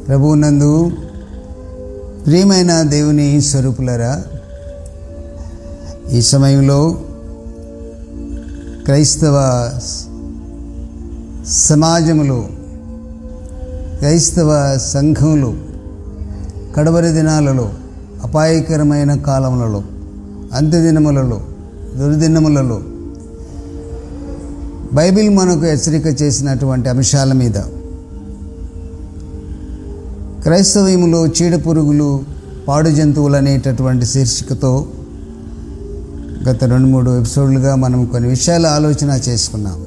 ప్రభువునందు ప్రియమైన దేవుని స్వరూపులరా ఈ సమయంలో క్రైస్తవ సమాజములో క్రైస్తవ సంఘంలో కడవరి దినాలలో అపాయకరమైన కాలములలో అంత్యదినములలో దుర్దినములలో బైబిల్ మనకు హెచ్చరిక చేసినటువంటి అంశాల మీద క్రైస్తవయములో చీడ పురుగులు పాడు జంతువులు అనేటటువంటి శీర్షికతో గత రెండు మూడు ఎపిసోడ్లుగా మనం కొన్ని విషయాలు ఆలోచన చేసుకున్నాం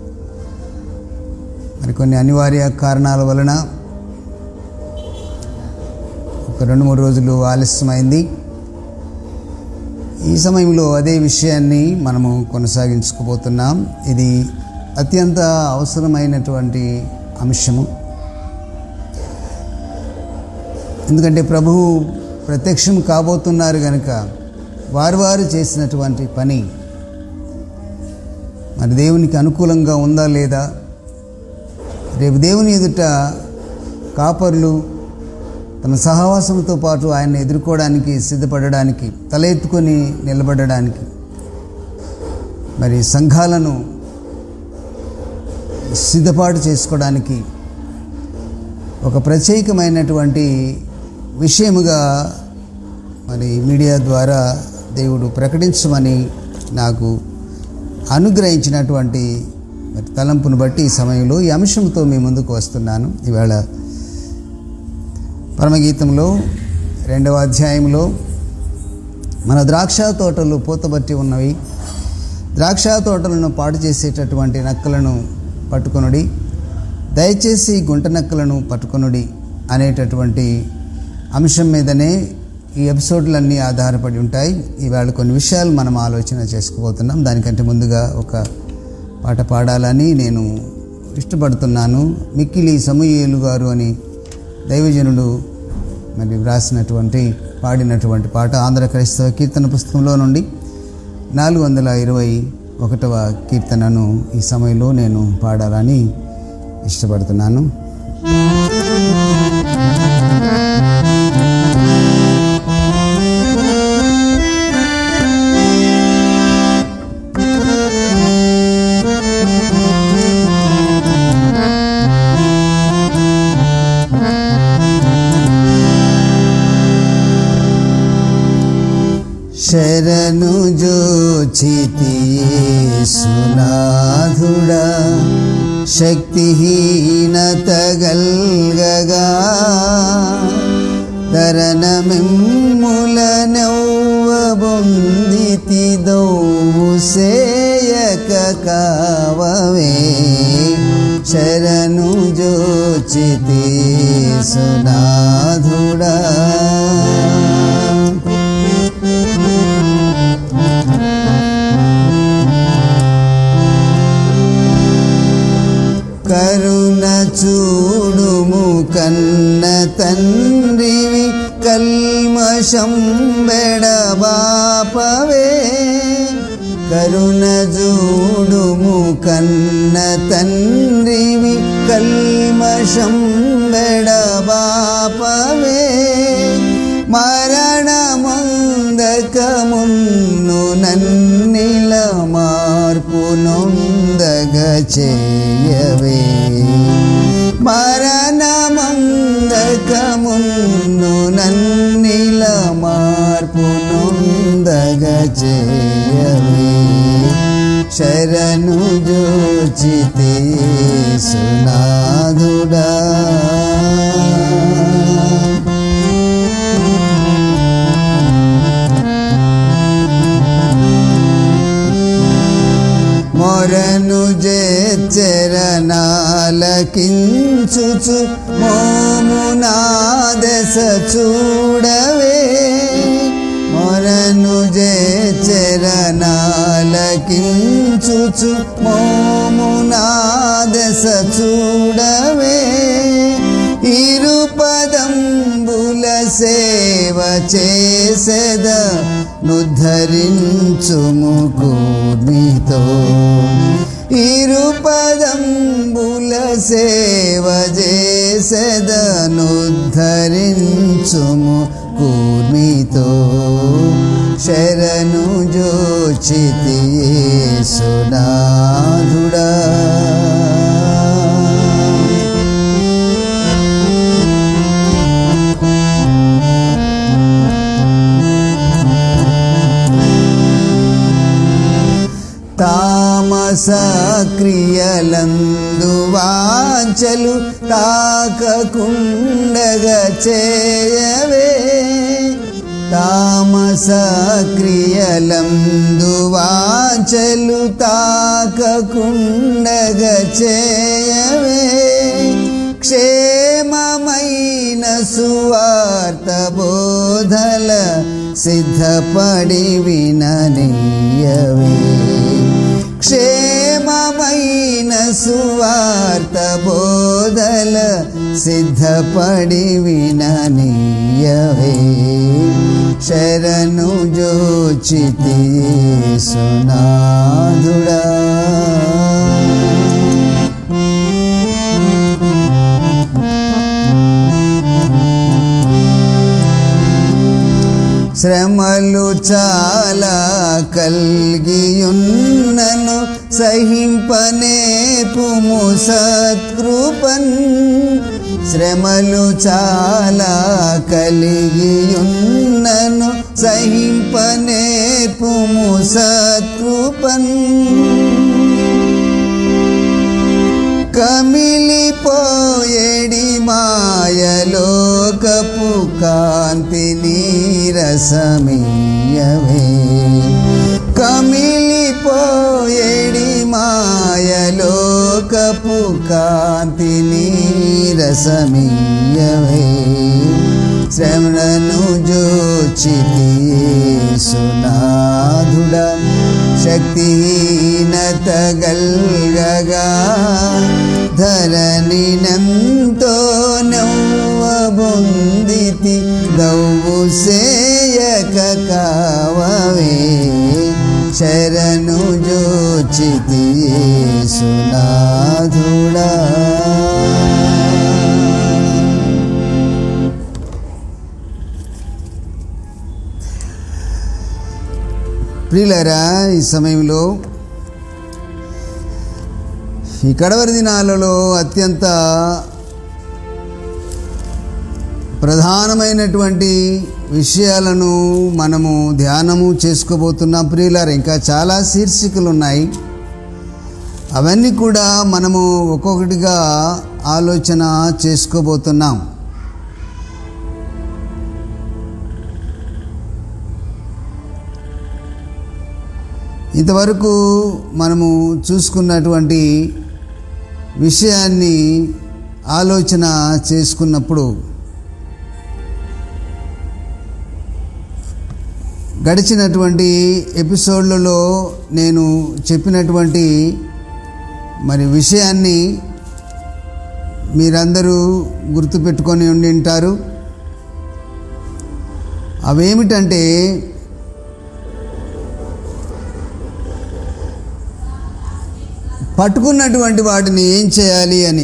మరి కొన్ని అనివార్య కారణాల వలన ఒక రెండు మూడు రోజులు ఆలస్యమైంది ఈ సమయంలో అదే విషయాన్ని మనము కొనసాగించుకోబోతున్నాం ఇది అత్యంత అవసరమైనటువంటి అంశము ఎందుకంటే ప్రభువు ప్రత్యక్షం కాబోతున్నారు కనుక వారు వారు చేసినటువంటి పని మరి దేవునికి అనుకూలంగా ఉందా లేదా రేపు దేవుని ఎదుట కాపర్లు తమ సహవాసంతో పాటు ఆయన ఎదుర్కోవడానికి సిద్ధపడడానికి తల ఎత్తుకొని నిలబడడానికి మరి సంఘాలను సిద్ధపాటు చేసుకోవడానికి ఒక ప్రత్యేకమైనటువంటి విషయముగా మరి మీడియా ద్వారా దేవుడు ప్రకటించమని నాకు అనుగ్రహించినటువంటి మరి తలంపును బట్టి ఈ సమయంలో ఈ అంశంతో మీ ముందుకు వస్తున్నాను ఇవాళ పరమగీతంలో రెండవ అధ్యాయంలో మన ద్రాక్ష తోటలు పూతబట్టి ఉన్నవి ద్రాక్ష తోటలను పాడు చేసేటటువంటి నక్కలను పట్టుకొనుడి దయచేసి గుంట నక్కలను పట్టుకొనుడి అనేటటువంటి అంశం మీదనే ఈ ఎపిసోడ్లన్నీ ఆధారపడి ఉంటాయి ఈవేళ కొన్ని విషయాలు మనం ఆలోచన చేసుకోబోతున్నాం దానికంటే ముందుగా ఒక పాట పాడాలని నేను ఇష్టపడుతున్నాను మిక్కిలి సమూయేలు గారు అని దైవజనుడు మరి వ్రాసినటువంటి పాడినటువంటి పాట ఆంధ్ర క్రైస్తవ కీర్తన పుస్తకంలో నుండి నాలుగు వందల ఇరవై ఒకటవ కీర్తనను ఈ సమయంలో నేను పాడాలని ఇష్టపడుతున్నాను శరణు జోచితి సునాథుడా శక్తిహీనత గల్గగా తరణ మిమ్ముల నవ్వబొందితి దౌవు సేయక కావవే శరణు జోచితి సునాథుడా కరుణ చూడుము కన్న తండ్రివి కల్మషం బెడబాపవే కరుణ చూడుము కన్న తండ్రివి కల్మషం బెడబాపవే మరణమందకమున్ను నన్నిల మార్పు నొందగ చేయవే మరణమందకమున్ను నన్నిల మార్పు నొందగ చేయవే శరణు జోచితే సునాదుడా మొరను జెచ్చరణాలకించుచు మోమునా దశ చూడవే మొరను జెచ్చరణాలకించుచు మోమునా దశ చూడవే ఇరుపదంబుల సేవ చేసెద నుద్ధరించుము కూర్మితో ఇరుపదంబుల సేవ చేసెద నుద్ధరించుము ధరించుము కూర్మితో శరణు జోచితి సునాథుడా తామస క్రియలందు వాంచలు తాకకుండగ చేయవే తామస క్రియలందు వాంచలు తాకకుండగ చేయవే క్షేమమైన సువార్త బోధల సిద్ధపడి విననీయవే క్షేమమైన సువార్త బోధల సిద్ధపడి విననీయవే శరణు జోచితి సునాదుడా శ్రమలు చాలా కల్గియున్నను సహింపనేపుము సత్కృపన్ శ్రమలు చాలా కలిగియున్నను సహింపనేపుము సత్కృపన్ కమిలిపోయేడి మాయలోకపు కాంతి నీరసమీయవే కమిలిపోయేడి మాయలోకపు కాంతి నీరసమీయవే శ్రమను జోచితి సునాధుడ శక్తిహీనత గల్గగా ధరణి నంతో నవ్వబొందితి దౌవు సేయక కావవే శరణు జోచితి సునాధుడా ప్రియులరా ఈ సమయంలో ఈ కడవరి దినాలలో అత్యంత ప్రధానమైనటువంటి విషయాలను మనము ధ్యానము చేసుకోబోతున్నాం ప్రియులారు ఇంకా చాలా శీర్షికలు ఉన్నాయి అవన్నీ కూడా మనము ఒక్కొక్కటిగా ఆలోచన చేసుకోబోతున్నాం ఇంతవరకు మనము చూసుకున్నటువంటి విషయాన్ని ఆలోచన చేసుకున్నప్పుడు గడిచినటువంటి ఎపిసోడ్లలో నేను చెప్పినటువంటి మరి విషయాన్ని మీరందరూ గుర్తుపెట్టుకొని ఉండి ఉంటారు అవేమిటంటే పట్టుకున్నటువంటి వాటిని ఏం చేయాలి అని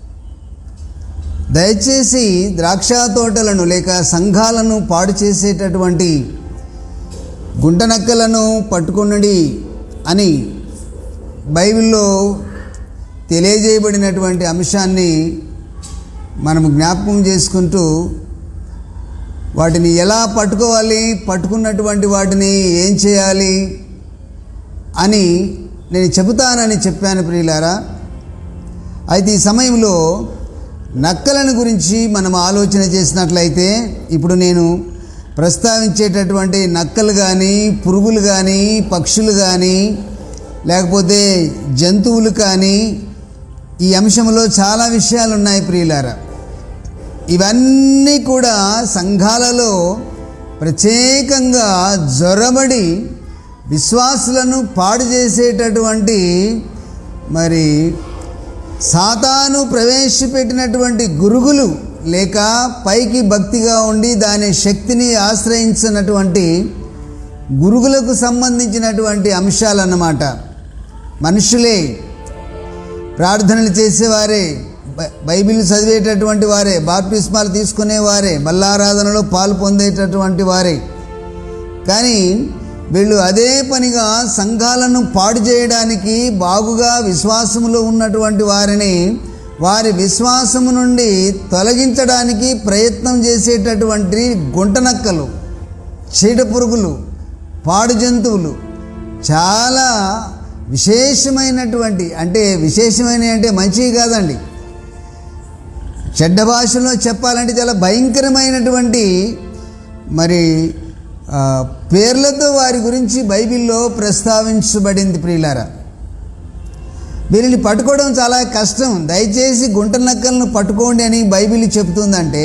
దయచేసి ద్రాక్ష తోటలను లేక సంఘాలను పాడు చేసేటటువంటి గుంటనక్కలను పట్టుకున్నడి అని బైబిల్లో తెలియజేయబడినటువంటి అంశాన్ని మనము జ్ఞాపకం చేసుకుంటూ వాటిని ఎలా పట్టుకోవాలి పట్టుకున్నటువంటి వాటిని ఏం చేయాలి అని నేను చెబుతానని చెప్పాను ప్రియులారా అయితే ఈ సమయంలో నక్కలను గురించి మనం ఆలోచన చేసినట్లయితే ఇప్పుడు నేను ప్రస్తావించేటటువంటి నక్కలు కానీ పురుగులు కానీ పక్షులు కానీ లేకపోతే జంతువులు కానీ ఈ అంశంలో చాలా విషయాలు ఉన్నాయి ప్రియులారా ఇవన్నీ కూడా సంఘాలలో ప్రత్యేకంగా జ్వరబడి విశ్వాసులను పాడు చేసేటటువంటి మరి సాతాను ప్రవేశపెట్టినటువంటి గురుగులు లేక పైకి భక్తిగా ఉండి దాని శక్తిని ఆశ్రయించినటువంటి గురుగులకు సంబంధించినటువంటి అంశాలన్నమాట మనుషులే ప్రార్థనలు చేసేవారే బై- బైబిల్ చదివేటటువంటి వారే బాప్టిస్మాలు తీసుకునే వారే మల్లారాధనలో పాలు పొందేటటువంటి వారే కానీ వీళ్ళు అదే పనిగా సంఘాలను పాడు చేయడానికి బాగుగా విశ్వాసములో ఉన్నటువంటి వారిని వారి విశ్వాసము నుండి తొలగించడానికి ప్రయత్నం చేసేటటువంటి గుంటనక్కలు చీడ పురుగులు పాడు జంతువులు చాలా విశేషమైనటువంటి అంటే విశేషమైన అంటే మంచివి కాదండి చెడ్డ భాషలో చెప్పాలంటే చాలా భయంకరమైనటువంటి మరి ఆ, పేర్లతో వారి గురించి బైబిల్లో ప్రస్తావించబడింది ప్రియులారా వీరిని పట్టుకోవడం చాలా కష్టం దయచేసి గుంట నక్కలను పట్టుకోండి అని బైబిల్ చెబుతుందంటే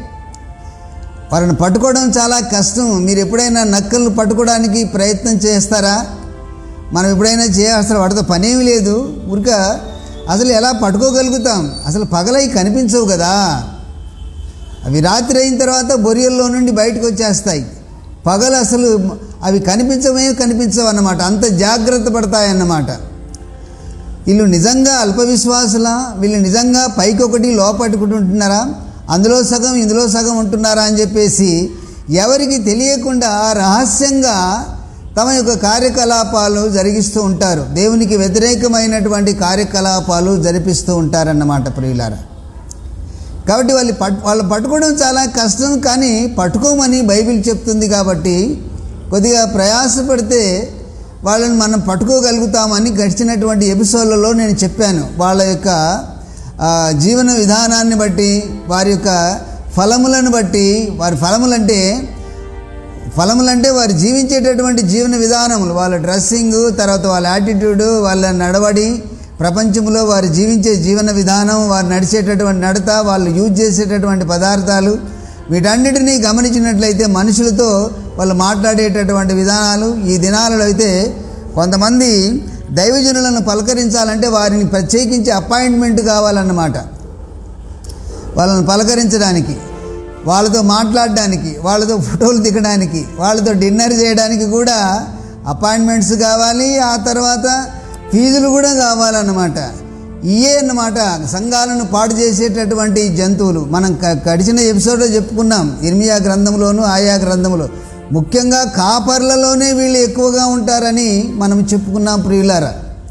వారిని పట్టుకోవడం చాలా కష్టం మీరు ఎప్పుడైనా నక్కలను పట్టుకోవడానికి ప్రయత్నం చేస్తారా మనం ఎప్పుడైనా చేయ అసలు వాటితో పనేమి లేదు ఊరిక అసలు ఎలా పట్టుకోగలుగుతాం అసలు పగలై కనిపించవు కదా అవి రాత్రి అయిన తర్వాత బొరియల్లో నుండి బయటకు వచ్చేస్తాయి పగలు అసలు అవి కనిపించవే కనిపించవు అన్నమాట అంత జాగ్రత్త పడతాయన్నమాట వీళ్ళు నిజంగా అల్ప విశ్వాసులా వీళ్ళు నిజంగా పైకి ఒకటి లోపట్టుకుంటూ ఉంటున్నారా అందులో సగం ఇందులో సగం ఉంటున్నారా అని చెప్పేసి ఎవరికి తెలియకుండా రహస్యంగా తమ యొక్క కార్యకలాపాలు జరిగిస్తూ ఉంటారు దేవునికి వ్యతిరేకమైనటువంటి కార్యకలాపాలు జరిపిస్తూ ఉంటారన్నమాట ప్రియులారా కాబట్టి వాళ్ళు పట్ వాళ్ళు పట్టుకోవడం చాలా కష్టం కానీ పట్టుకోమని బైబిల్ చెప్తుంది కాబట్టి కొద్దిగా ప్రయాసపడితే వాళ్ళని మనం పట్టుకోగలుగుతామని గడిచినటువంటి ఎపిసోడ్లలో నేను చెప్పాను వాళ్ళ యొక్క ఆ, జీవన విధానాన్ని బట్టి వారి యొక్క ఫలములను బట్టి వారి ఫలములంటే ఫలములంటే వారు జీవించేటటువంటి జీవన విధానములు వాళ్ళ డ్రెస్సింగ్ తర్వాత వాళ్ళ యాటిట్యూడ్ వాళ్ళ నడవడి ప్రపంచంలో వారు జీవించే జీవన విధానం వారు నడిచేటటువంటి నడత వాళ్ళు యూజ్ చేసేటటువంటి పదార్థాలు వీటన్నిటినీ గమనించినట్లయితే మనుషులతో వాళ్ళు మాట్లాడేటటువంటి విధానాలు ఈ దినాలలో అయితే కొంతమంది దైవజనులను పలకరించాలంటే వారిని ప్రత్యేకించి అపాయింట్మెంట్ కావాలన్నమాట వాళ్ళని పలకరించడానికి వాళ్ళతో మాట్లాడడానికి వాళ్ళతో ఫోటోలు దిగడానికి వాళ్ళతో డిన్నర్ చేయడానికి కూడా అపాయింట్మెంట్స్ కావాలి ఆ తర్వాత ఫీజులు కూడా కావాలన్నమాట ఇయే అన్నమాట సంఘాలను పాడు చేసేటటువంటి జంతువులు మనం క- గడిచిన ఎపిసోడ్లో చెప్పుకున్నాం ఇర్మియా గ్రంథంలోను ఆయా గ్రంథంలో ముఖ్యంగా కాపర్లలోనే వీళ్ళు ఎక్కువగా ఉంటారని మనం చెప్పుకున్నాం ప్రియులారా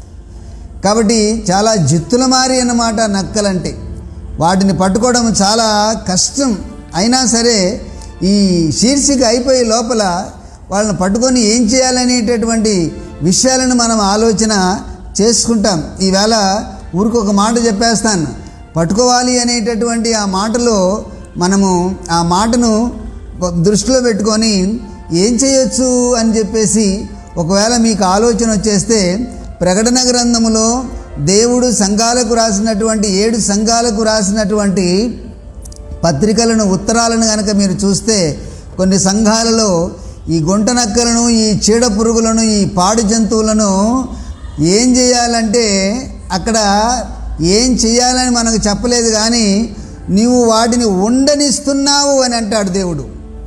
కాబట్టి చాలా జిత్తుల మారి అన్నమాట నక్కలంటే వాటిని పట్టుకోవడం చాలా కష్టం అయినా సరే ఈ శీర్షిక అయిపోయే లోపల వాళ్ళని పట్టుకొని ఏం చేయాలనేటటువంటి విషయాలను మనం ఆలోచన చేసుకుంటాం ఈవేళ ఊరికి ఒక మాట చెప్పేస్తాను పట్టుకోవాలి అనేటటువంటి ఆ మాటలో మనము ఆ మాటను దృష్టిలో పెట్టుకొని ఏం చేయొచ్చు అని చెప్పేసి ఒకవేళ మీకు ఆలోచన వచ్చేస్తే ప్రకటన గ్రంథములో దేవుడు సంఘాలకు రాసినటువంటి ఏడు సంఘాలకు రాసినటువంటి పత్రికలను ఉత్తరాలను కనుక మీరు చూస్తే కొన్ని సంఘాలలో ఈ గుంట నక్కలను ఈ చీడ పురుగులను ఈ పాడు జంతువులను ఏం చేయాలంటే అక్కడ ఏం చేయాలని మనకు చెప్పలేదు కానీ నీవు వాటిని ఉండనిస్తున్నావు అని అంటాడు దేవుడు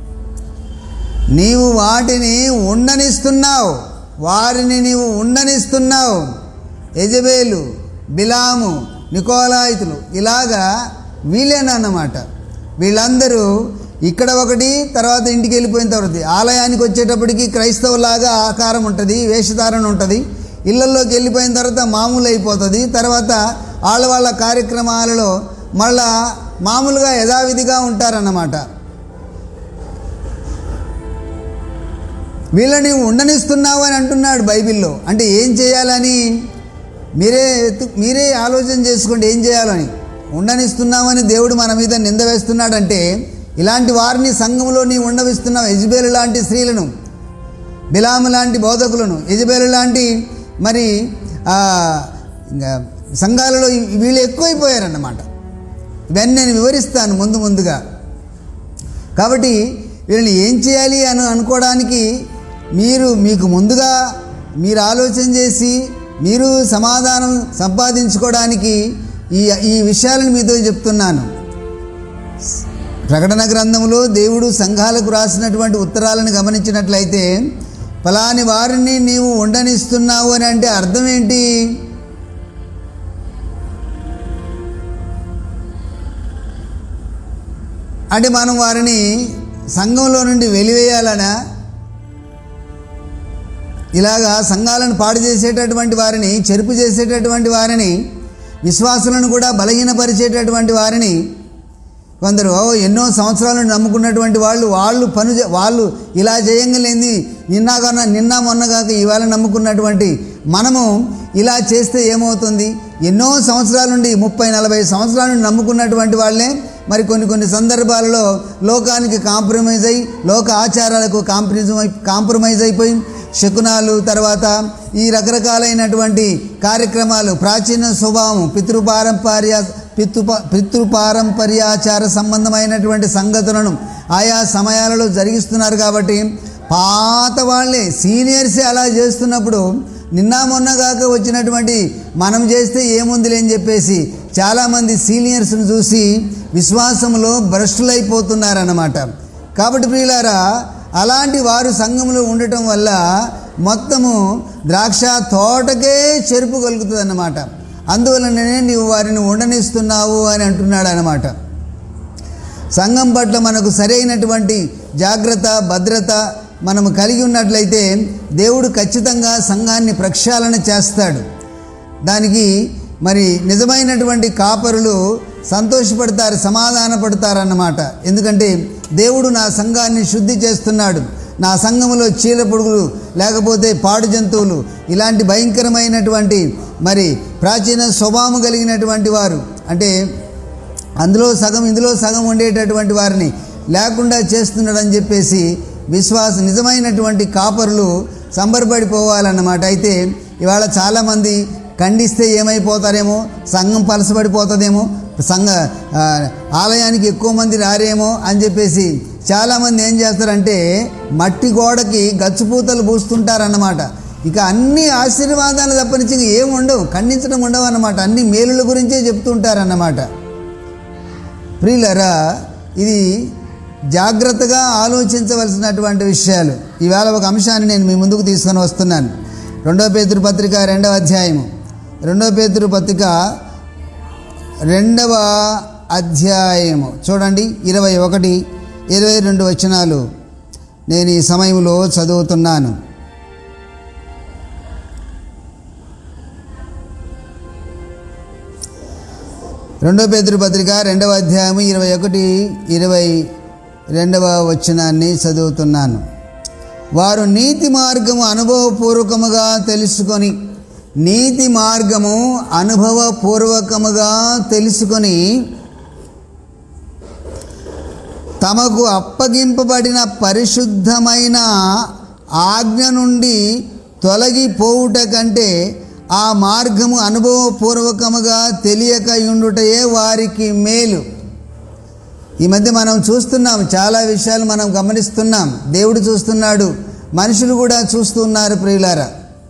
నీవు వాటిని ఉండనిస్తున్నావు వారిని నీవు ఉండనిస్తున్నావు యజబేలు బిలాము నికోలాయితులు ఇలాగా వీళ్ళేనన్నమాట వీళ్ళందరూ ఇక్కడ ఒకటి తర్వాత ఇంటికి వెళ్ళిపోయిన తర్వాత ఆలయానికి వచ్చేటప్పటికి క్రైస్తవులాగా ఆకారం ఉంటుంది వేషధారణ ఉంటుంది ఇళ్ళల్లోకి వెళ్ళిపోయిన తర్వాత మామూలు అయిపోతుంది తర్వాత వాళ్ళ వాళ్ళ కార్యక్రమాలలో మళ్ళా మామూలుగా యథావిధిగా ఉంటారన్నమాట వీళ్ళని ఉండనిస్తున్నావు అని అంటున్నాడు బైబిల్లో అంటే ఏం చేయాలని మీరే ఎత్తు- మీరే ఆలోచన చేసుకోండి ఏం చేయాలని ఉండనిస్తున్నామని దేవుడు మన మీద నింద వేస్తున్నాడంటే ఇలాంటి వారిని సంఘంలో నీ ఉండవిస్తున్నావు యజ్బేలు లాంటి స్త్రీలను బిలాము లాంటి బోధకులను యజబేలు లాంటి మరి ఆ, ఇంకా సంఘాలలో వీళ్ళు ఎక్కువైపోయారన్నమాట ఇవన్నీ నేను వివరిస్తాను ముందు ముందుగా కాబట్టి వీళ్ళని ఏం చేయాలి అని అనుకోవడానికి మీరు మీకు ముందుగా మీరు ఆలోచన చేసి మీరు సమాధానం సంపాదించుకోవడానికి ఈ ఈ విషయాలను మీతో చెప్తున్నాను ప్రకటన గ్రంథంలో దేవుడు సంఘాలకు రాసినటువంటి ఉత్తరాలను గమనించినట్లయితే ఫలాని వారిని నీవు ఉండనిస్తున్నావు అని అంటే అర్థం ఏంటి అంటే మనం వారిని సంఘంలో నుండి వెలివేయాలనా ఇలాగా సంఘాలను పాడు చేసేటటువంటి వారిని చెరుపు చేసేటటువంటి వారిని విశ్వాసులను కూడా బలహీనపరిచేటటువంటి వారిని కొందరు ఓ ఎన్నో సంవత్సరాలను నమ్ముకున్నటువంటి వాళ్ళు వాళ్ళు పను చే- వాళ్ళు ఇలా చేయంగలేంది నిన్న కన్నా నిన్న మొన్న కాక ఇవాళ నమ్ముకున్నటువంటి మనము ఇలా చేస్తే ఏమవుతుంది ఎన్నో సంవత్సరాల నుండి ముప్పై నలభై సంవత్సరాల నుండి నమ్ముకున్నటువంటి వాళ్ళే మరి కొన్ని కొన్ని సందర్భాలలో లోకానికి కాంప్రమైజ్ అయి లోక ఆచారాలకు కాంప్రమైజ్ అయి కాంప్రమైజ్ అయిపోయి శకునాలు తర్వాత ఈ రకరకాలైనటువంటి కార్యక్రమాలు ప్రాచీన స్వభావం పితృపారంపర్య పితృ పితృపారంపర్యాచార సంబంధమైనటువంటి సంగతులను ఆయా సమయాలలో జరిగిస్తున్నారు కాబట్టి పాత వాళ్ళే సీనియర్సే అలా చేస్తున్నప్పుడు నిన్న మొన్నగాక వచ్చినటువంటి మనం చేస్తే ఏముందిలే అని చెప్పేసి చాలామంది సీనియర్స్ని చూసి విశ్వాసంలో భ్రష్టులైపోతున్నారన్నమాట కాబట్టి ప్రియులారా అలాంటి వారు సంఘంలో ఉండటం వల్ల మొత్తము ద్రాక్ష తోటకే చెరుపు కలుగుతుంది అన్నమాట అందువలననే నీవు వారిని ఉండనిస్తున్నావు అని అంటున్నాడు అన్నమాట సంఘం పట్ల మనకు సరైనటువంటి జాగ్రత్త భద్రత మనము కలిగి ఉన్నట్లయితే దేవుడు ఖచ్చితంగా సంఘాన్ని ప్రక్షాళన చేస్తాడు దానికి మరి నిజమైనటువంటి కాపరులు సంతోషపడతారు సమాధాన పడతారన్నమాట ఎందుకంటే దేవుడు నా సంఘాన్ని శుద్ధి చేస్తున్నాడు నా సంఘములో చీల పొడుగులు లేకపోతే పాడు జంతువులు ఇలాంటి భయంకరమైనటువంటి మరి ప్రాచీన స్వభావం కలిగినటువంటి వారు అంటే అందులో సగం ఇందులో సగం ఉండేటటువంటి వారిని లేకుండా చేస్తున్నాడని చెప్పేసి విశ్వాస నిజమైనటువంటి కాపరులు సంబరపడిపోవాలన్నమాట అయితే ఇవాళ చాలామంది ఖండిస్తే ఏమైపోతారేమో సంఘం పలసపడిపోతుందేమో సంఘ ఆ, ఆలయానికి ఎక్కువ మంది రారేమో అని చెప్పేసి చాలామంది ఏం చేస్తారంటే మట్టి గోడకి గచ్చుపూతలు పూస్తుంటారన్నమాట ఇక అన్ని ఆశీర్వాదాలు తప్పనించి ఇంక ఏం ఉండవు ఖండించడం ఉండవు అన్నమాట అన్ని మేలుల గురించే చెప్తుంటారన్నమాట ప్రియులరా ఇది జాగ్రత్తగా ఆలోచించవలసినటువంటి విషయాలు ఈవేళ ఒక అంశాన్ని నేను మీ ముందుకు తీసుకొని వస్తున్నాను రెండో పేతురు పత్రిక రెండవ అధ్యాయము రెండో పేతురు పత్రిక రెండవ అధ్యాయము చూడండి ఇరవై ఒకటి ఇరవై రెండు వచనాలు నేను ఈ సమయంలో చదువుతున్నాను రెండో పేదరు పత్రిక రెండవ అధ్యాయము ఇరవై ఒకటి ఇరవై రెండవ వచనాన్ని చదువుతున్నాను వారు నీతి మార్గము అనుభవపూర్వకముగా తెలుసుకొని నీతి మార్గము అనుభవపూర్వకముగా తెలుసుకొని తమకు అప్పగింపబడిన పరిశుద్ధమైన ఆజ్ఞ నుండి తొలగిపోవుట కంటే ఆ మార్గము అనుభవపూర్వకముగా తెలియక ఉండుటయే వారికి మేలు ఈ మధ్య మనం చూస్తున్నాం చాలా విషయాలు మనం గమనిస్తున్నాం దేవుడు చూస్తున్నాడు మనుషులు కూడా చూస్తున్నారు ప్రియులారా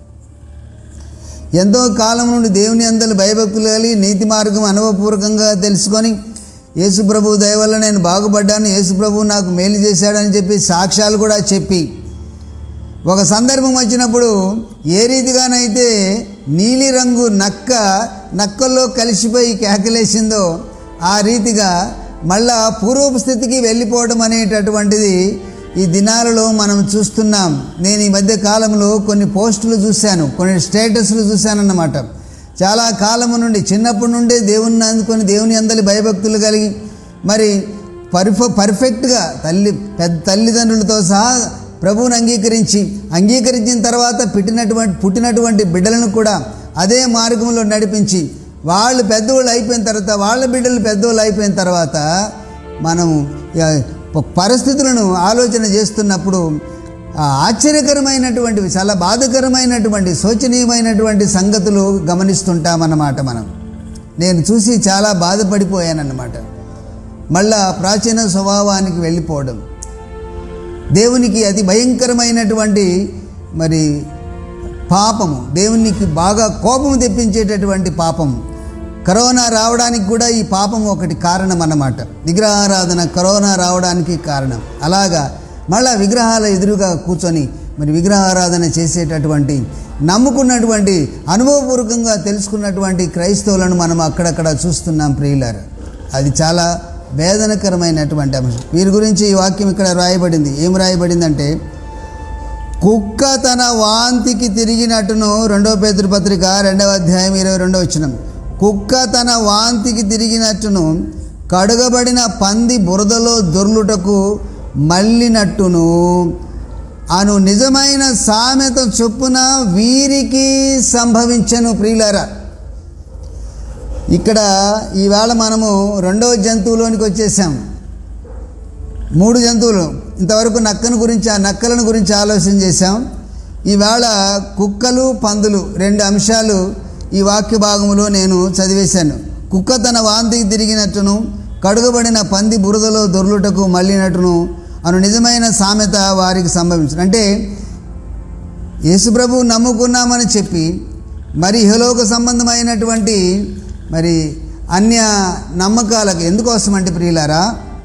ఎంతో కాలం నుండి దేవుని అందరి భయభక్తులు కలిగి నీతి మార్గం అనుభవపూర్వకంగా తెలుసుకొని యేసు ప్రభు దయ వల్ల నేను బాగుపడ్డాను యేసు ప్రభు నాకు మేలు చేశాడని చెప్పి సాక్ష్యాలు కూడా చెప్పి ఒక సందర్భం వచ్చినప్పుడు ఏ రీతిగానైతే నీలిరంగు నక్క నక్కల్లో కలిసిపోయి కేకలేసిందో ఆ రీతిగా మళ్ళా పూర్వపు స్థితికి వెళ్ళిపోవడం అనేటటువంటిది ఈ దినాలలో మనం చూస్తున్నాం నేను ఈ మధ్య కాలంలో కొన్ని పోస్టులు చూశాను కొన్ని స్టేటస్లు చూశానన్నమాట చాలా కాలము నుండి చిన్నప్పటి నుండే దేవుని అందుకొని దేవుని అందరి భయభక్తులు కలిగి మరి పర్ఫ పర్ఫెక్ట్గా తల్లి పెద్ద తల్లిదండ్రులతో సహా ప్రభువుని అంగీకరించి అంగీకరించిన తర్వాత పుట్టినటువంటి పుట్టినటువంటి బిడ్డలను కూడా అదే మార్గంలో నడిపించి వాళ్ళు పెద్దవాళ్ళు అయిపోయిన తర్వాత వాళ్ళ బిడ్డలు పెద్దవాళ్ళు అయిపోయిన తర్వాత మనం ఆ, ప- పరిస్థితులను ఆలోచన చేస్తున్నప్పుడు ఆ ఆశ్చర్యకరమైనటువంటివి చాలా బాధకరమైనటువంటి శోచనీయమైనటువంటి సంగతులు గమనిస్తుంటామన్నమాట మనం నేను చూసి చాలా బాధపడిపోయానన్నమాట మళ్ళా ప్రాచీన స్వభావానికి వెళ్ళిపోవడం దేవునికి అతి భయంకరమైనటువంటి మరి పాపము దేవునికి బాగా కోపం తెప్పించేటటువంటి పాపం కరోనా రావడానికి కూడా ఈ పాపం ఒకటి కారణం అన్నమాట విగ్రహారాధన కరోనా రావడానికి కారణం అలాగా మళ్ళా విగ్రహాల ఎదురుగా కూర్చొని మరి విగ్రహారాధన చేసేటటువంటి నమ్ముకున్నటువంటి అనుభవపూర్వకంగా తెలుసుకున్నటువంటి క్రైస్తవులను మనం అక్కడక్కడ చూస్తున్నాం ప్రియులారు అది చాలా వేదనకరమైనటువంటి అంశం వీరి గురించి ఈ వాక్యం ఇక్కడ రాయబడింది ఏం రాయబడిందంటే కుక్క తన వాంతికి తిరిగినట్టును రెండవ పేతురు పత్రిక రెండవ అధ్యాయం ఇరవై రెండవ వచ్చినం కుక్క తన వాంతికి తిరిగినట్టును కడుగబడిన పంది బురదలో దొర్లుటకు మళ్ళినట్టును అను నిజమైన సామెత చొప్పున వీరికి సంభవించను ప్రియులరా ఇక్కడ ఈవేళ మనము రెండవ జంతువులోనికి వచ్చేసాం మూడు జంతువులు ఇంతవరకు నక్కను గురించి ఆ నక్కలను గురించి ఆలోచన చేశాం ఈవేళ కుక్కలు పందులు రెండు అంశాలు ఈ వాక్య భాగంలో నేను చదివేశాను కుక్క తన వాంతికి తిరిగినట్టును కడుగబడిన పంది బురదలో దొర్లుటకు మళ్ళినట్టును అను నిజమైన సామెత వారికి సంభవించను అంటే యేసుప్రభు నమ్ముకున్నామని చెప్పి మరి ఇహలోక సంబంధమైనటువంటి మరి అన్య నమ్మకాలకు ఎందుకోసం అంటే ప్రియులారా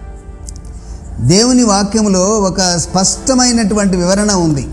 దేవుని వాక్యములో ఒక స్పష్టమైనటువంటి వివరణ ఉంది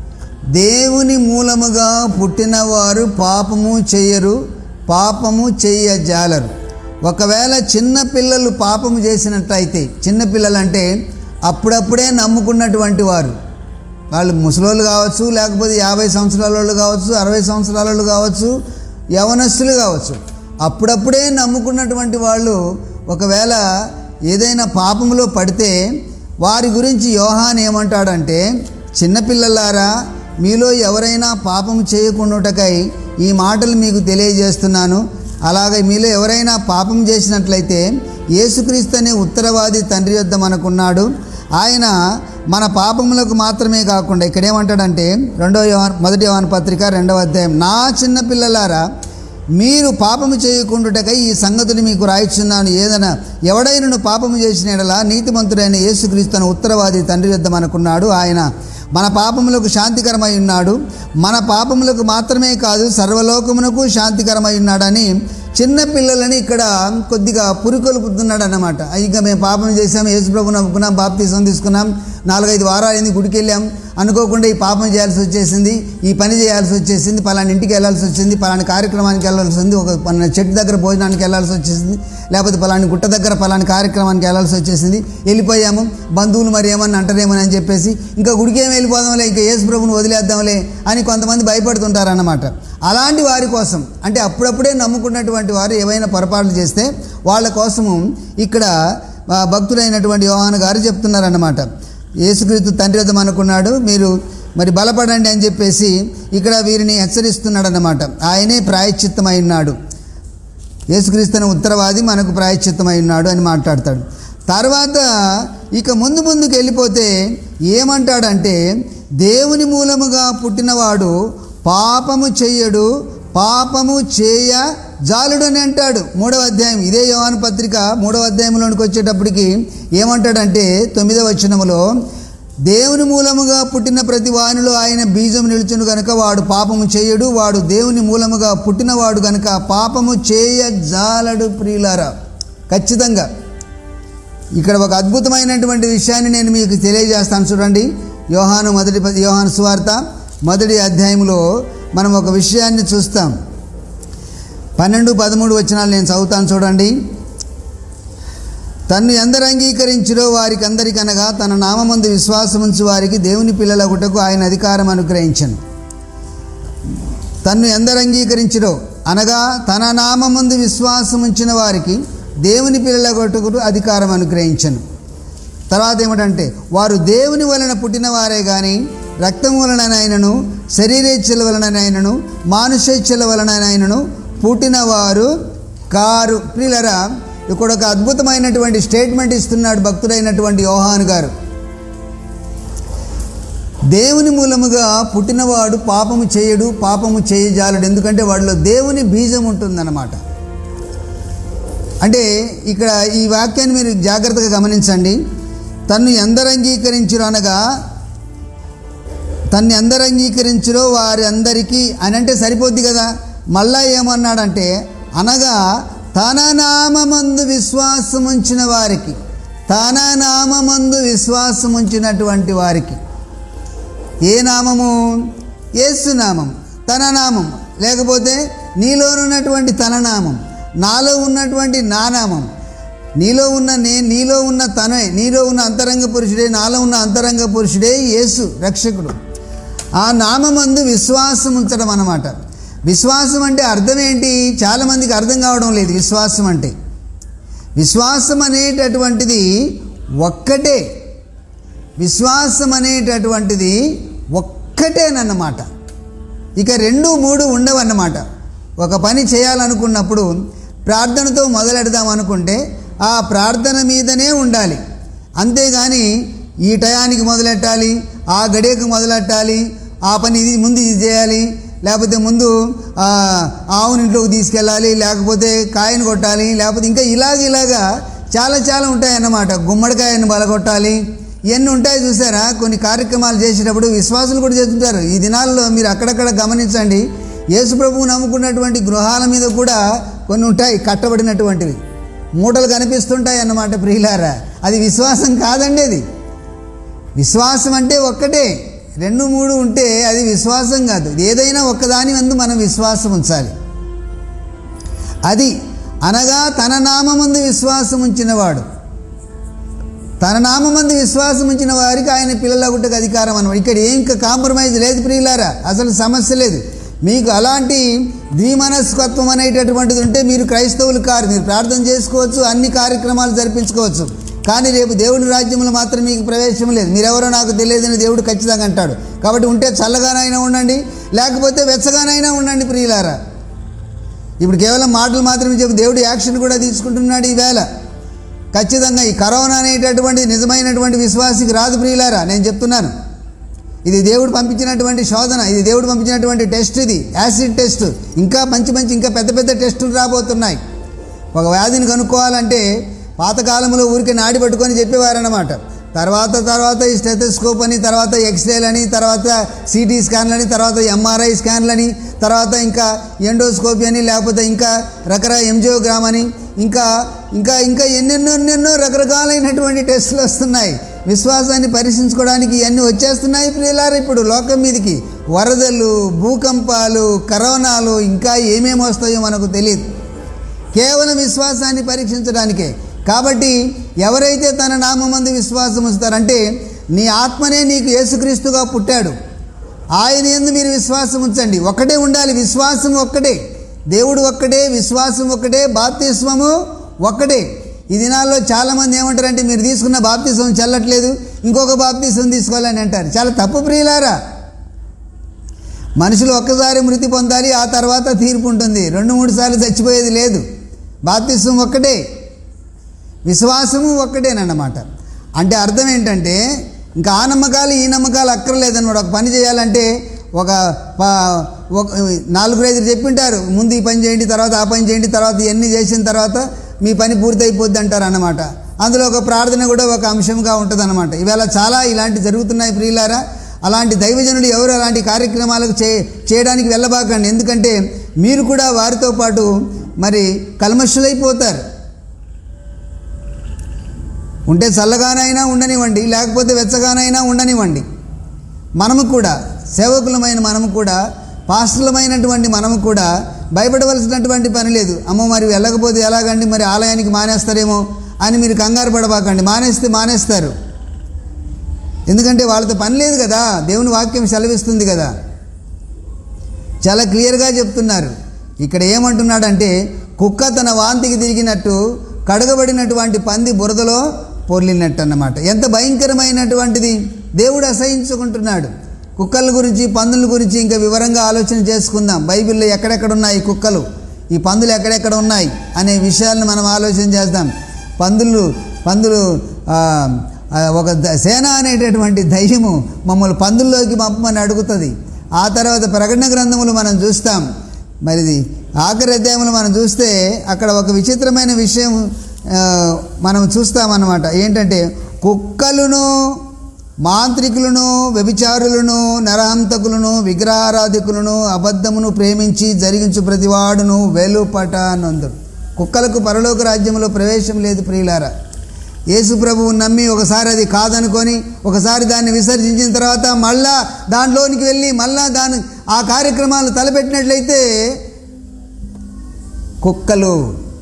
దేవుని మూలముగా పుట్టినవారు పాపము చేయరు పాపము చేయజాలరు ఒకవేళ చిన్న పిల్లలు పాపము చేసినట్లయితే చిన్న పిల్లలు అంటే అప్పుడప్పుడే నమ్ముకున్నటువంటి వారు వాళ్ళు ముసలోళ్ళు కావచ్చు లేకపోతే యాభై సంవత్సరాల వాళ్ళు కావచ్చు అరవై సంవత్సరాల వాళ్ళు కావచ్చు యవనస్తులు కావచ్చు అప్పుడప్పుడే నమ్ముకున్నటువంటి వాళ్ళు ఒకవేళ ఏదైనా పాపంలో పడితే వారి గురించి యోహాన్ ఏమంటాడంటే చిన్నపిల్లలారా మీలో ఎవరైనా పాపం చేయకుండాటకై ఈ మాటలు మీకు తెలియజేస్తున్నాను అలాగే మీలో ఎవరైనా పాపం చేసినట్లయితే యేసుక్రీస్తు అనే ఉత్తరవాది తండ్రి యొద్ద మనకున్నాడు ఆయన మన పాపములకు మాత్రమే కాకుండా ఇక్కడ ఏమంటాడంటే రెండవ యోహాన్ మొదటి యోహాన్ పత్రిక రెండవ అధ్యాయం నా చిన్న పిల్లలారా మీరు పాపము చేయకుండాటకై ఈ సంగతులు మీకు రాయిచున్నాను ఏదైనా ఎవడైనను పాపము చేసిన ఎడలా నీతిమంతుడైన యేసుక్రీస్తును ఉత్తరవాది తండ్రి యొద్ద మనకున్నాడు ఆయన మన పాపములకు శాంతికరమై ఉన్నాడు మన పాపములకు మాత్రమే కాదు సర్వలోకమునకు శాంతికరమై ఉన్నాడని చిన్న పిల్లలని ఇక్కడ కొద్దిగా పురికొల్పుతున్నాడు అన్నమాట ఇక మేము పాపం చేసాం యేసుప్రభు నమ్ముకున్నాం బాప్తీసం తీసుకున్నాం నాలుగైదు వారాలైంది గుడికి వెళ్ళాం అనుకోకుండా ఈ పాపం చేయాల్సి వచ్చేసింది ఈ పని చేయాల్సి వచ్చేసింది పలాని ఇంటికి వెళ్ళాల్సి వచ్చింది పలాని కార్యక్రమానికి వెళ్ళాల్సి ఉంది ఒక పలానా చెట్టు దగ్గర భోజనానికి వెళ్ళాల్సి వచ్చేసింది లేకపోతే పలాని గుట్ట దగ్గర పలాని కార్యక్రమానికి వెళ్ళాల్సి వచ్చేసింది వెళ్ళిపోయాము బంధువులు మరి ఏమన్నా అంటారేమని అని చెప్పేసి ఇంకా గుడికి ఏమి వెళ్ళిపోదాంలే ఇంకా యేసు ప్రభుని వదిలేద్దాంలే అని కొంతమంది భయపడుతుంటారన్నమాట అలాంటి వారి కోసం అంటే అప్పుడప్పుడే నమ్ముకున్నటువంటి వారు ఏవైనా పొరపాట్లు చేస్తే వాళ్ళ కోసము ఇక్కడ ఆ, భక్తుడైనటువంటి యోహాను గారు చెప్తున్నారన్నమాట యేసుక్రీస్తు తండ్రి వద్ద అనుకున్నాడు మీరు మరి బలపడండి అని చెప్పేసి ఇక్కడ వీరిని హెచ్చరిస్తున్నాడు అన్నమాట ఆయనే ప్రాయశ్చిత్తమై ఉన్నాడు యేసుక్రీస్తుని ఉత్తరవాది మనకు ప్రాయశ్చిత్తమై ఉన్నాడు అని మాట్లాడతాడు తర్వాత ఇక ముందు ముందుకు వెళ్ళిపోతే ఏమంటాడంటే దేవుని మూలముగా పుట్టినవాడు పాపము చెయ్యడు పాపము చేయ జాలుడు అని అంటాడు మూడవ అధ్యాయం ఇదే యోహాను పత్రిక మూడవ అధ్యాయంలోనికి వచ్చేటప్పటికి ఏమంటాడంటే తొమ్మిదవ వచనములో దేవుని మూలముగా పుట్టిన ప్రతి వానిలో ఆయన బీజం నిలుచును గనుక వాడు పాపము చేయడు వాడు దేవుని మూలముగా పుట్టినవాడు గనుక పాపము చేయ జాలడు ప్రియులారా ఖచ్చితంగా ఇక్కడ ఒక అద్భుతమైనటువంటి విషయాన్ని నేను మీకు తెలియజేస్తాను చూడండి యోహాను మొదటి ప- యోహాను సువార్త మొదటి అధ్యాయంలో మనం ఒక విషయాన్ని చూస్తాం పన్నెండు పదమూడు వచనాలు నేను చదువుతాను చూడండి తన్ను ఎందరు అంగీకరించిరో వారికి అందరికనగా తన నామమందు విశ్వాసముంచు వారికి దేవుని పిల్లలగుటకు ఆయన అధికారం అనుగ్రహించను తన్ను ఎందరు అంగీకరించిరో అనగా తన నామమందు విశ్వాసముంచిన వారికి దేవుని పిల్లలగుటకు అధికారం అనుగ్రహించను తర్వాత ఏమిటంటే వారు దేవుని వలన పుట్టిన వారే కానీ రక్తం వలననైనను శరీరేచ్ఛల వలననైనను మానుషేచ్ఛల వలననైనను పుట్టినవారు కారు ప్రియులరా ఇక్కడ ఒక అద్భుతమైనటువంటి స్టేట్మెంట్ ఇస్తున్నాడు భక్తుడైనటువంటి యోహాను గారు దేవుని మూలముగా పుట్టినవాడు పాపము చేయడు పాపము చేయజాలడు ఎందుకంటే వాడిలో దేవుని బీజం ఉంటుందన్నమాట అంటే ఇక్కడ ఈ వాక్యాన్ని మీరు జాగ్రత్తగా గమనించండి తన్ను ఎందరు అంగీకరించరు అనగా తన్ని అందరు అంగీకరించరో వారి అందరికీ అని అంటే సరిపోద్ది కదా మళ్ళా ఏమన్నాడంటే అనగా తన నామమందు విశ్వాసముంచిన వారికి తన నామమందు విశ్వాసముంచినటువంటి వారికి ఏ నామము యేసు నామం తన నామం లేకపోతే నీలో ఉన్నటువంటి తన నామం నాలో ఉన్నటువంటి నా నామం నీలో ఉన్న నే నీలో ఉన్న తనే నీలో ఉన్న అంతరంగ పురుషుడే నాలో ఉన్న అంతరంగ పురుషుడే యేసు రక్షకుడు ఆ నామందు విశ్వాసం ఉంచడం అన్నమాట విశ్వాసం అంటే అర్థం ఏంటి చాలామందికి అర్థం కావడం లేదు విశ్వాసం అంటే విశ్వాసం అనేటటువంటిది ఒక్కటే విశ్వాసం అనేటటువంటిది ఒక్కటేనన్నమాట ఇక రెండు మూడు ఉండవన్నమాట ఒక పని చేయాలనుకున్నప్పుడు ప్రార్థనతో మొదలెడదాం అనుకుంటే ఆ ప్రార్థన మీదనే ఉండాలి అంతేగాని ఈ టయానికి మొదలెట్టాలి ఆ గడియకు మొదలెట్టాలి ఆ పని ఇది ముందు ఇది చేయాలి లేకపోతే ముందు ఆ, ఆవుని ఇంట్లోకి తీసుకెళ్ళాలి లేకపోతే కాయను కొట్టాలి లేకపోతే ఇంకా ఇలాగ ఇలాగా చాలా చాలా ఉంటాయి అన్నమాట గుమ్మడికాయను బలగొట్టాలి ఇవన్నీ ఉంటాయి చూసారా కొన్ని కార్యక్రమాలు చేసేటప్పుడు విశ్వాసులు కూడా చేస్తుంటారు ఈ దినాల్లో మీరు అక్కడక్కడ గమనించండి యేసు ప్రభువు నమ్ముకున్నటువంటి గృహాల మీద కూడా కొన్ని ఉంటాయి కట్టబడినటువంటివి మూటలు కనిపిస్తుంటాయి అన్నమాట ప్రియులారా అది విశ్వాసం కాదండి అది విశ్వాసం అంటే ఒక్కటే రెండు మూడు ఉంటే అది విశ్వాసం కాదు ఏదైనా ఒక్కదాని మందు మనం విశ్వాసం ఉంచాలి అది అనగా తన నామమందు విశ్వాసం ఉంచినవాడు తన నామందు విశ్వాసం ఉంచిన వారికి ఆయన పిల్లలగుటకు అధికారం అన్నమాట ఇక్కడ ఏం ఇంకా కాంప్రమైజ్ లేదు ప్రియులారా అసలు సమస్య లేదు మీకు అలాంటి ద్విమనస్కత్వం అనేటటువంటిది ఉంటే మీరు క్రైస్తవులు కారు మీరు ప్రార్థన చేసుకోవచ్చు అన్ని కార్యక్రమాలు జరిపించుకోవచ్చు కానీ రేపు దేవుని రాజ్యంలో మాత్రం మీకు ప్రవేశం లేదు మీరెవరో నాకు తెలియదని దేవుడు ఖచ్చితంగా అంటాడు కాబట్టి ఉంటే చల్లగానైనా ఉండండి లేకపోతే వెచ్చగానైనా ఉండండి ప్రియులారా ఇప్పుడు కేవలం మాటలు మాత్రమే చెప్పి దేవుడు యాక్షన్ కూడా తీసుకుంటున్నాడు ఈవేళ ఖచ్చితంగా ఈ కరోనా అనేటటువంటి నిజమైనటువంటి విశ్వాసికి రాదు ప్రియులారా నేను చెప్తున్నాను ఇది దేవుడు పంపించినటువంటి శోధన ఇది దేవుడు పంపించినటువంటి టెస్ట్ ఇది యాసిడ్ టెస్ట్ ఇంకా మంచి మంచి ఇంకా పెద్ద పెద్ద టెస్టులు రాబోతున్నాయి ఒక వ్యాధిని కనుక్కోవాలంటే పాతకాలంలో ఊరికే నాడి పట్టుకొని చెప్పేవారన్నమాట తర్వాత తర్వాత ఈ స్టెథోస్కోప్ అని తర్వాత ఎక్స్రేలని తర్వాత సిటీ స్కాన్లని తర్వాత ఎంఆర్ఐ స్కాన్లని తర్వాత ఇంకా ఎండోస్కోపీ అని లేకపోతే ఇంకా రకరకాల ఎంజియోగ్రామ్ అని ఇంకా ఇంకా ఇంకా ఎన్నెన్నో ఎన్నెన్నో రకరకాలైనటువంటి టెస్టులు వస్తున్నాయి విశ్వాసాన్ని పరీక్షించుకోవడానికి ఇవన్నీ వచ్చేస్తున్నాయి ప్రియులారు ఇప్పుడు లోకం మీదకి వరదలు భూకంపాలు కరోనాలు ఇంకా ఏమేమి వస్తాయో మనకు తెలియదు కేవలం విశ్వాసాన్ని పరీక్షించడానికే కాబట్టి ఎవరైతే తన నామందు విశ్వాసం ఉంచుతారంటే నీ ఆత్మనే నీకు యేసుక్రీస్తుగా పుట్టాడు ఆయన ఎందు మీరు విశ్వాసం ఉంచండి ఒక్కటే ఉండాలి విశ్వాసం ఒక్కటే దేవుడు ఒక్కటే విశ్వాసం ఒక్కటే బాప్తిస్మము ఒక్కటే ఈ దినాల్లో చాలామంది ఏమంటారంటే మీరు తీసుకున్న బాప్తిస్వం చెల్లట్లేదు ఇంకొక బాప్తిస్వం తీసుకోవాలని అంటారు చాలా తప్పు ప్రియులారా మనుషులు ఒక్కసారి మృతి పొందాలి ఆ తర్వాత తీర్పు ఉంటుంది రెండు మూడు సార్లు చచ్చిపోయేది లేదు బాప్తిస్వం ఒక్కటే విశ్వాసము ఒక్కటేనన్నమాట అంటే అర్థం ఏంటంటే ఇంకా ఆ నమ్మకాలు ఈ నమ్మకాలు అక్కర్లేదన్నమాట ఒక పని చేయాలంటే ఒక ప- ఒక నాలుగు ఐదు చెప్పింటారు ముందు ఈ పని చేయండి తర్వాత ఆ పని చేయండి తర్వాత ఇవన్నీ చేసిన తర్వాత మీ పని పూర్తయిపోద్ది అంటారు అన్నమాట అందులో ఒక ప్రార్థన కూడా ఒక అంశంగా ఉంటుంది అనమాట ఇవాళ చాలా ఇలాంటి జరుగుతున్నాయి ప్రియులారా అలాంటి దైవజనులు ఎవరు అలాంటి కార్యక్రమాలకు చే చేయడానికి వెళ్ళబాకండి ఎందుకంటే మీరు కూడా వారితో పాటు మరి కల్మషులైపోతారు ఉంటే చల్లగానైనా ఉండనివ్వండి లేకపోతే వెచ్చగానైనా ఉండనివ్వండి మనము కూడా సేవకులమైన మనము కూడా పాస్టులమైనటువంటి మనము కూడా భయపడవలసినటువంటి పని లేదు అమ్మో మరి వెళ్ళకపోతే ఎలాగండి మరి ఆలయానికి మానేస్తారేమో అని మీరు కంగారు పడబాకండి మానేస్తే మానేస్తారు ఎందుకంటే వాళ్ళతో పని లేదు కదా దేవుని వాక్యం సెలవిస్తుంది కదా చాలా క్లియర్గా చెప్తున్నారు ఇక్కడ ఏమంటున్నాడంటే కుక్క తన వాంతికి తిరిగినట్టు కడగబడినటువంటి పంది బురదలో పొర్లినట్టు అన్నమాట ఎంత భయంకరమైనటువంటిది దేవుడు అసహించుకుంటున్నాడు కుక్కల గురించి పందుల గురించి ఇంకా వివరంగా ఆలోచన చేసుకుందాం బైబిల్లో ఎక్కడెక్కడ ఉన్నాయి కుక్కలు ఈ పందులు ఎక్కడెక్కడ ఉన్నాయి అనే విషయాలను మనం ఆలోచన చేద్దాం పందులు పందులు ఆ, ఆ, ఒక ద- సేన అనేటటువంటి ధైర్యము మమ్మల్ని పందుల్లోకి పంపమని అడుగుతుంది ఆ తర్వాత ప్రకటన గ్రంథములు మనం చూస్తాం మరి ఆఖరి అధ్యాయంలో మనం చూస్తే అక్కడ ఒక విచిత్రమైన విషయం ఆ, మనం చూస్తామన్నమాట ఏంటంటే కుక్కలను మాంత్రికులను వ్యభిచారులను నరహంతకులను విగ్రహారాధికులను అబద్ధమును ప్రేమించి జరిగించు ప్రతివాడును వెలుపట నందుడు కుక్కలకు పరలోక రాజ్యంలో ప్రవేశం లేదు ప్రియులారా యేసు ప్రభువు నమ్మి ఒకసారి అది కాదనుకొని ఒకసారి దాన్ని విసర్జించిన తర్వాత మళ్ళా దాంట్లోనికి వెళ్ళి మళ్ళా దాని ఆ కార్యక్రమాలు తలపెట్టినట్లయితే కుక్కలు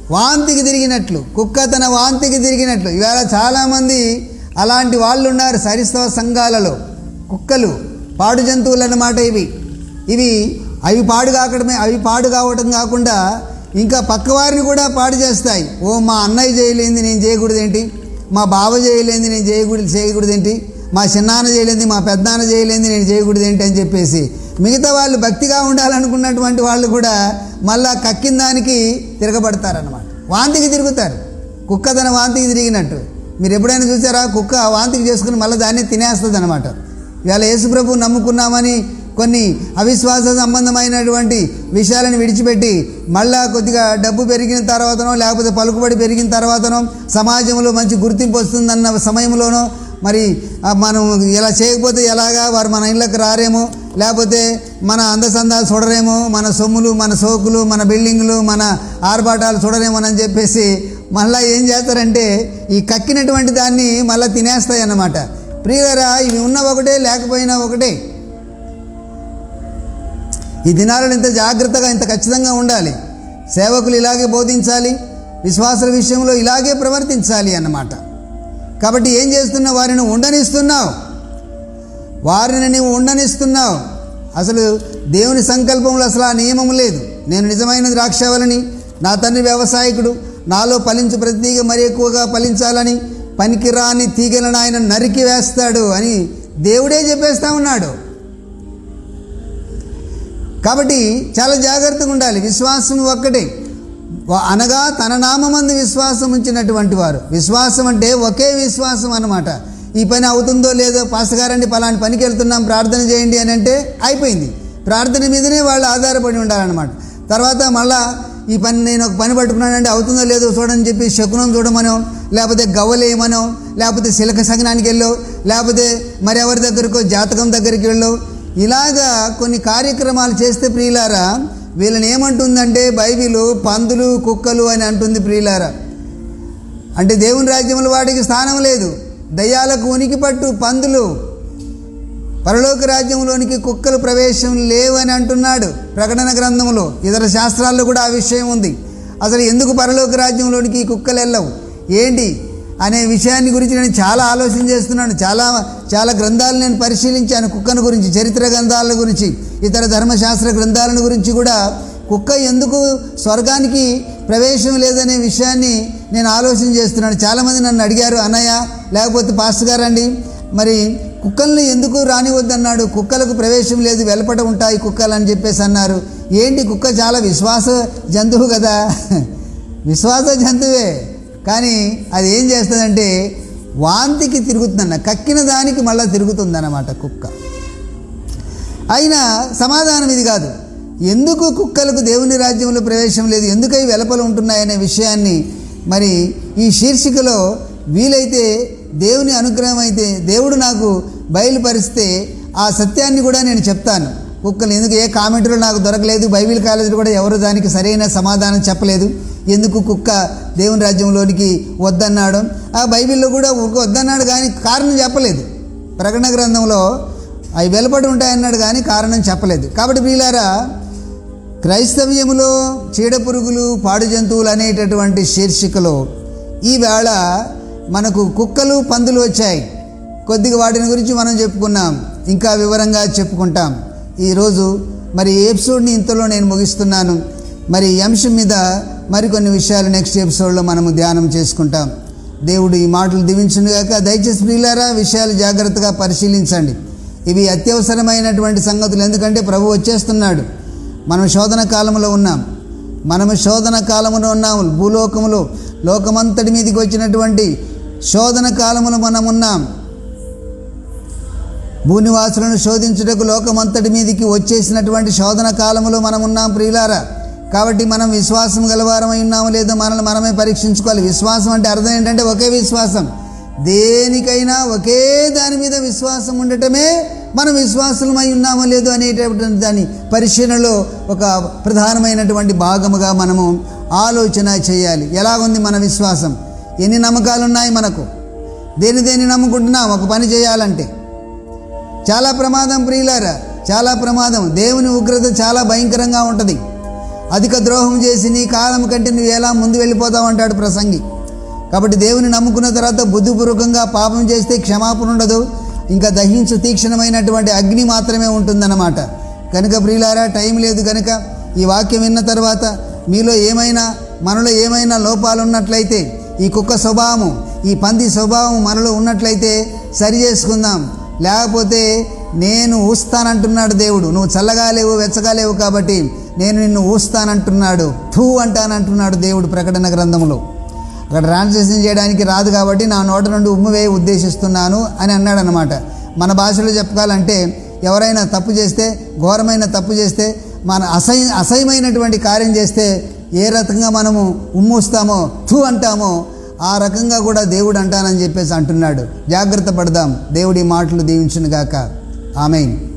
వాంతికి తిరిగినట్లు కుక్క తన వాంతికి తిరిగినట్లు ఇవాళ చాలామంది అలాంటి వాళ్ళు ఉన్నారు సరిస్తవ సంఘాలలో కుక్కలు పాడు జంతువులు అన్నమాట ఇవి ఇవి అవి పాడు కాకడమే అవి పాడు కావటం కాకుండా ఇంకా పక్కవారిని కూడా పాడు చేస్తాయి ఓ మా అన్నయ్య చేయలేంది నేను చేయకూడదేంటి మా బావ చేయలేంది నేను చేయకూడదు చేయకూడదేంటి మా చిన్నాన్న చేయలేంది మా పెద్దనాన్న చేయలేంది నేను చేయకూడదేంటి అని చెప్పేసి మిగతా వాళ్ళు భక్తిగా ఉండాలనుకున్నటువంటి వాళ్ళు కూడా మళ్ళా కక్కిన దానికి తిరగబడతారనమాట వాంతికి తిరుగుతారు కుక్క తన వాంతికి తిరిగినట్టు మీరు ఎప్పుడైనా చూసారా కుక్క వాంతికి చేసుకుని మళ్ళీ దాన్ని తినేస్తుంది అనమాట ఇవాళ యేసుప్రభు నమ్ముకున్నామని కొన్ని అవిశ్వాస సంబంధమైనటువంటి విషయాలను విడిచిపెట్టి మళ్ళా కొద్దిగా డబ్బు పెరిగిన తర్వాతనో లేకపోతే పలుకుబడి పెరిగిన తర్వాతనో సమాజంలో మంచి గుర్తింపు వస్తుందన్న సమయంలోనో మరి ఆ, మనం ఇలా చేయకపోతే ఎలాగా వారు మన ఇళ్ళకి రారేమో లేకపోతే మన అందసందాలు చూడరేమో మన సొమ్ములు మన సోకులు మన బిల్డింగులు మన ఆర్భాటాలు చూడరేమోనని చెప్పేసి మళ్ళీ ఏం చేస్తారంటే ఈ కక్కినటువంటి దాన్ని మళ్ళీ తినేస్తాయి అన్నమాట ప్రియులరా ఇవి ఉన్న ఒకటే లేకపోయినా ఒకటే ఈ దినాలను ఇంత జాగ్రత్తగా ఇంత ఖచ్చితంగా ఉండాలి సేవకులు ఇలాగే బోధించాలి విశ్వాసుల విషయంలో ఇలాగే ప్రవర్తించాలి అన్నమాట కాబట్టి ఏం చేస్తున్నావు వారిని ఉండనిస్తున్నావు వారిని నీవు ఉండనిస్తున్నావు అసలు దేవుని సంకల్పంలో అసలు ఆ నియమం లేదు నేను నిజమైన ద్రాక్షవలని నా తండ్రి వ్యవసాయకుడు నాలో ఫలించు ప్రతి తీగ మరి ఎక్కువగా ఫలించాలని పనికిరాని తీగలను ఆయన నరికి వేస్తాడు అని దేవుడే చెప్పేస్తా ఉన్నాడు కాబట్టి చాలా జాగ్రత్తగా ఉండాలి విశ్వాసం ఒక్కటే వ- అనగా తన నామందు విశ్వాసం ఉంచినటువంటి వారు విశ్వాసం అంటే ఒకే విశ్వాసం అన్నమాట ఈ పని అవుతుందో లేదో పాస్టర్ గారండి పలాంటి పనికి వెళ్తున్నాం ప్రార్థన చేయండి అని అంటే అయిపోయింది ప్రార్థన మీదనే వాళ్ళు ఆధారపడి ఉండాలన్నమాట తర్వాత మళ్ళా ఈ పని నేను ఒక పని పట్టుకున్నానంటే అవుతుందో లేదో చూడని చెప్పి శకునం చూడమనో లేకపోతే గవ్వలేయమనో లేకపోతే శిలక సగనానికి వెళ్ళో లేకపోతే మరి ఎవరి దగ్గరకో జాతకం దగ్గరికి వెళ్ళో ఇలాగా కొన్ని కార్యక్రమాలు చేస్తే ప్రియులారా వీళ్ళని ఏమంటుందంటే బైబిల్ పందులు కుక్కలు అని అంటుంది ప్రియులారా అంటే దేవుని రాజ్యంలో వాటికి స్థానం లేదు దయ్యాలకు ఉనికి పట్టు పందులు పరలోక రాజ్యంలోనికి కుక్కలు ప్రవేశం లేవని అంటున్నాడు ప్రకటన గ్రంథంలో ఇతర శాస్త్రాల్లో కూడా ఆ విషయం ఉంది అసలు ఎందుకు పరలోక రాజ్యంలోనికి ఈ కుక్కలు వెళ్ళవు ఏంటి అనే విషయాన్ని గురించి నేను చాలా ఆలోచన చేస్తున్నాను చాలా చాలా గ్రంథాలు నేను పరిశీలించాను కుక్కను గురించి చరిత్ర గ్రంథాల గురించి ఇతర ధర్మశాస్త్ర గ్రంథాలను గురించి కూడా కుక్క ఎందుకు స్వర్గానికి ప్రవేశం లేదనే విషయాన్ని నేను ఆలోచన చేస్తున్నాను చాలామంది నన్ను అడిగారు అన్నయ్య లేకపోతే పాస్టర్ గారండి మరి కుక్కల్ని ఎందుకు రానివద్దన్నాడు కుక్కలకు ప్రవేశం లేదు వెలపట ఉంటాయి కుక్కలు అని చెప్పేసి అన్నారు ఏంటి కుక్క చాలా విశ్వాస జంతువు కదా విశ్వాస జంతువే కానీ అది ఏం చేస్తుందంటే వాంతికి తిరుగుతుందన్న కక్కిన దానికి మళ్ళీ తిరుగుతుందన్నమాట కుక్క అయినా సమాధానం ఇది కాదు ఎందుకు కుక్కలకు దేవుని రాజ్యంలో ప్రవేశం లేదు ఎందుకై వెలపలు ఉంటున్నాయనే విషయాన్ని మరి ఈ శీర్షికలో వీలైతే దేవుని అనుగ్రహం అయితే దేవుడు నాకు బయలుపరిస్తే ఆ సత్యాన్ని కూడా నేను చెప్తాను కుక్కలు ఎందుకు ఏ కామెంట్లో నాకు దొరకలేదు బైబిల్ కాలేజీలో కూడా ఎవరు దానికి సరైన సమాధానం చెప్పలేదు ఎందుకు కుక్క దేవుని రాజ్యంలోనికి వద్దన్నాడు ఆ బైబిల్లో కూడా కుక్క వద్దన్నాడు కానీ కారణం చెప్పలేదు ప్రకటన గ్రంథంలో అవి వెలుపడి ఉంటాయన్నాడు కానీ కారణం చెప్పలేదు కాబట్టి వీళ్ళారా క్రైస్తవ్యములో చీడపురుగులు పాడు జంతువులు అనేటటువంటి శీర్షికలో ఈవేళ మనకు కుక్కలు పందులు వచ్చాయి కొద్దిగా వాటిని గురించి మనం చెప్పుకున్నాం ఇంకా వివరంగా చెప్పుకుంటాం ఈరోజు మరి ఈ ఎపిసోడ్ని ఇంతలో నేను ముగిస్తున్నాను మరి ఈ అంశం మీద మరికొన్ని విషయాలు నెక్స్ట్ ఎపిసోడ్లో మనము ధ్యానం చేసుకుంటాం దేవుడు ఈ మాటలు దీవించుగాక దయచేసి ప్రియులారా విషయాలు జాగ్రత్తగా పరిశీలించండి ఇవి అత్యవసరమైనటువంటి సంగతులు ఎందుకంటే ప్రభు వచ్చేస్తున్నాడు మనం శోధన కాలంలో ఉన్నాం మనము శోధన కాలములో ఉన్నాము భూలోకములో లోకమంతటి మీదకి వచ్చినటువంటి శోధన కాలములో మనం ఉన్నాం భూనివాసులను శోధించుటకు లోకమంతటి మీదికి వచ్చేసినటువంటి శోధన కాలములో మనం ఉన్నాం ప్రియులారా కాబట్టి మనం విశ్వాసం గలవారమై ఉన్నామో లేదో మనల్ని మనమే పరీక్షించుకోవాలి విశ్వాసం అంటే అర్థం ఏంటంటే ఒకే విశ్వాసం దేనికైనా ఒకే దాని మీద విశ్వాసం ఉండటమే మనం విశ్వాసులమై ఉన్నామో లేదో అనేటటువంటి దాని పరిశీలనలో ఒక ప్రధానమైనటువంటి భాగముగా మనము ఆలోచన చేయాలి ఎలా ఉంది మన విశ్వాసం ఎన్ని నమ్మకాలు ఉన్నాయి మనకు దేని దేని నమ్ముకుంటున్నాం ఒక పని చేయాలంటే చాలా ప్రమాదం ప్రియులారా చాలా ప్రమాదం దేవుని ఉగ్రత చాలా భయంకరంగా ఉంటుంది అధిక ద్రోహం చేసి నీ కాలం కంటే నువ్వు ఎలా ముందు వెళ్ళిపోతావు అంటాడు ప్రసంగి కాబట్టి దేవుని నమ్ముకున్న తర్వాత బుద్ధిపూర్వకంగా పాపం చేస్తే క్షమాపణ ఉండదు ఇంకా దహించు తీక్షణమైనటువంటి అగ్ని మాత్రమే ఉంటుందన్నమాట కనుక ప్రియులారా టైం లేదు కనుక ఈ వాక్యం విన్న తర్వాత మీలో ఏమైనా మనలో ఏమైనా లోపాలు ఉన్నట్లయితే ఈ కుక్క స్వభావము ఈ పంది స్వభావం మనలో ఉన్నట్లయితే సరి చేసుకుందాం లేకపోతే నేను ఊస్తానంటున్నాడు దేవుడు నువ్వు చల్లగా లేవు వెచ్చగా లేవు కాబట్టి నేను నిన్ను ఊస్తానంటున్నాడు ఠూ అంటానంటున్నాడు దేవుడు ప్రకటన గ్రంథంలో అక్కడ ట్రాన్స్లేషన్ చేయడానికి రాదు కాబట్టి నా నోట నుండి ఉమ్ము వేయ ఉద్దేశిస్తున్నాను అని అన్నాడు అనమాట మన భాషలో చెప్పాలంటే ఎవరైనా తప్పు చేస్తే ఘోరమైన తప్పు చేస్తే మన అసహ్య అసహ్యమైనటువంటి కార్యం చేస్తే ఏ రకంగా మనము ఉమ్మూస్తామో థూ అంటామో ఆ రకంగా కూడా దేవుడు అంటానని చెప్పేసి అంటున్నాడు జాగ్రత్త పడదాం దేవుడి మాటలు దీవించును గాక ఆమెన్